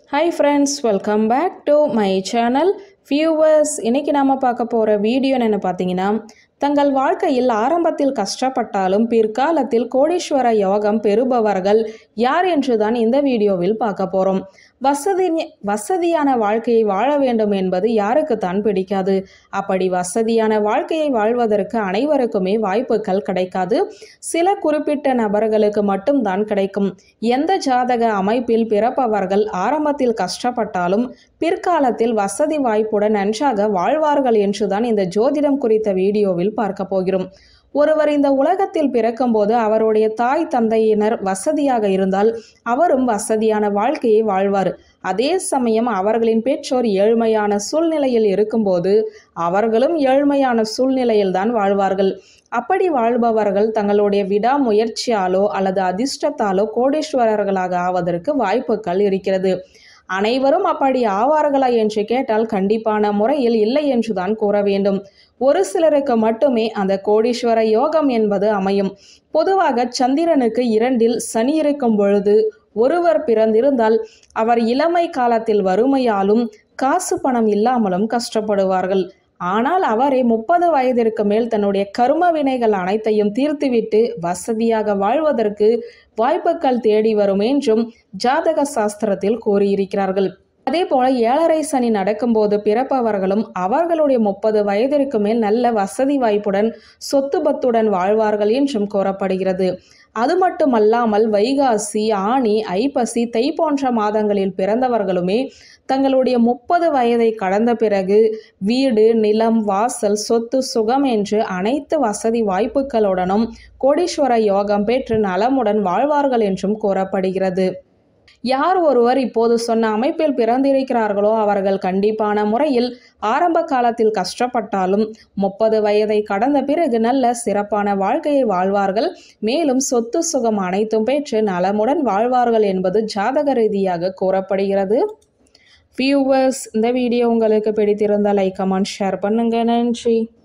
hi friends welcome back to my channel viewers இன்னைக்கு நாம பார்க்க போகிற வீடியோ என்ன பார்த்தீங்கன்னா தங்கள் வாழ்க்கையில் ஆரம்பத்தில் கஷ்டப்பட்டாலும் பிற்காலத்தில் கோடீஸ்வர யோகம் பெறுபவர்கள் யார் என்று தான் இந்த வீடியோவில் பார்க்க போகிறோம் வசதி வசதியான வாழ்க்கையை வாழ வேண்டும் என்பது யாருக்கு தான் பிடிக்காது அப்படி வசதியான வாழ்க்கையை வாழ்வதற்கு அனைவருக்குமே வாய்ப்புகள் கிடைக்காது சில குறிப்பிட்ட நபர்களுக்கு மட்டும்தான் கிடைக்கும் எந்த ஜாதக அமைப்பில் பிறப்பவர்கள் ஆரம்பத்தில் கஷ்டப்பட்டாலும் பிற்காலத்தில் வசதி வாய்ப்புடன் நன்றாக வாழ்வார்கள் என்றுதான் இந்த ஜோதிடம் குறித்த வீடியோவில் பார்க்க போகிறோம் ஒருவர் இந்த உலகத்தில் பிறக்கும்போது அவருடைய தாய் தந்தையினர் வசதியாக இருந்தால் அவரும் வசதியான வாழ்க்கையை வாழ்வார் அதே சமயம் அவர்களின் பெற்றோர் ஏழ்மையான சூழ்நிலையில் இருக்கும்போது அவர்களும் ஏழ்மையான சூழ்நிலையில்தான் வாழ்வார்கள் அப்படி வாழ்பவர்கள் தங்களுடைய விடாமுயற்சியாலோ அல்லது அதிர்ஷ்டத்தாலோ கோடீஸ்வரர்களாக ஆவதற்கு வாய்ப்புகள் இருக்கிறது அனைவரும் அப்படி ஆவார்களா என்று கேட்டால் கண்டிப்பான முறையில் இல்லை என்றுதான் கூற வேண்டும் ஒரு சிலருக்கு மட்டுமே அந்த கோடீஸ்வர யோகம் என்பது அமையும் பொதுவாக சந்திரனுக்கு இரண்டில் சனி இருக்கும் பொழுது ஒருவர் பிறந்திருந்தால் அவர் இளமை காலத்தில் வறுமையாலும் காசு பணம் இல்லாமலும் கஷ்டப்படுவார்கள் ஆனால் அவரே முப்பது வயதிற்கு மேல் தன்னுடைய கரும வினைகள் அனைத்தையும் தீர்த்துவிட்டு வசதியாக வாழ்வதற்கு வாய்ப்புகள் தேடி வரும் என்றும் ஜாதக சாஸ்திரத்தில் கூறியிருக்கிறார்கள் அதே போல ஏழரை சனி நடக்கும்போது பிறப்பவர்களும் அவர்களுடைய முப்பது வயதிற்கு மேல் நல்ல வசதி வாய்ப்புடன் சொத்து பத்துடன் வாழ்வார்கள் என்றும் கூறப்படுகிறது அது மட்டுமல்லாமல் வைகாசி ஆணி ஐப்பசி தை போன்ற மாதங்களில் பிறந்தவர்களுமே தங்களுடைய முப்பது வயதை கடந்த பிறகு வீடு நிலம் வாசல் சொத்து சுகம் என்று அனைத்து வசதி வாய்ப்புகளுடனும் கோடீஸ்வர யோகம் பெற்று நலமுடன் வாழ்வார்கள் என்றும் கூறப்படுகிறது யார் ஒருவர் இப்போது சொன்ன அமைப்பில் பிறந்திருக்கிறார்களோ அவர்கள் கண்டிப்பான முறையில் ஆரம்ப காலத்தில் கஷ்டப்பட்டாலும் முப்பது வயதை கடந்த பிறகு நல்ல சிறப்பான வாழ்க்கையை வாழ்வார்கள் மேலும் சொத்து சுகம் அனைத்தும் பெற்று நலமுடன் வாழ்வார்கள் என்பது ஜாதக ரீதியாக கூறப்படுகிறது வியூவர்ஸ் இந்த வீடியோ உங்களுக்கு பிடித்திருந்தால் லைக் கமெண்ட் ஷேர் பண்ணுங்க நன்றி